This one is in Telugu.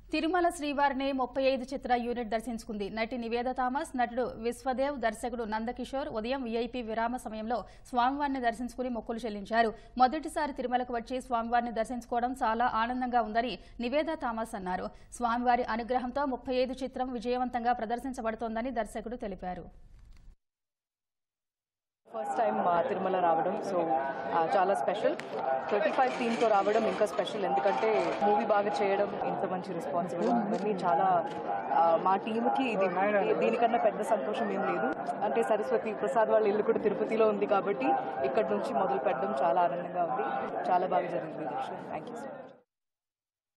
తిరుమల శ్రీవారిని ముప్పై ఐదు చిత్ర యూనిట్ దర్శించుకుంది నటి నివేద థామస్ నటుడు విశ్వదేవ్ దర్శకుడు నందకిషోర్ ఉదయం వీఐపీ విరామ సమయంలో స్వామివారిని దర్శించుకుని మొక్కులు చెల్లించారు మొదటిసారి తిరుమలకు వచ్చి స్వామివారిని దర్శించుకోవడం చాలా ఆనందంగా ఉందని నివేద థామస్ అన్నారు స్వామివారి అనుగ్రహంతో ముప్పై ఐదు చిత్రం విజయవంతంగా ప్రదర్శించబడుతోందని దర్శకుడు తెలిపారు ఫస్ట్ టైం మా తిరుమల రావడం సో చాలా స్పెషల్ థర్టీ ఫైవ్ టీమ్తో రావడం ఇంకా స్పెషల్ ఎందుకంటే మూవీ బాగా చేయడం ఇంత మంచి రెస్పాన్స్ ఇవ్వడం ఇవన్నీ చాలా ఆ, మా టీంకి ఇది దీనికన్నా పెద్ద సంతోషం ఏం లేదు అంటే సరస్వతి ప్రసాద్ వాళ్ళ ఇల్లు కూడా తిరుపతిలో ఉంది కాబట్టి ఇక్కడ నుంచి మొదలు పెట్టడం చాలా ఆనందంగా ఉంది చాలా బాగా జరిగింది దర్శనం థ్యాంక్ యూ సో మచ్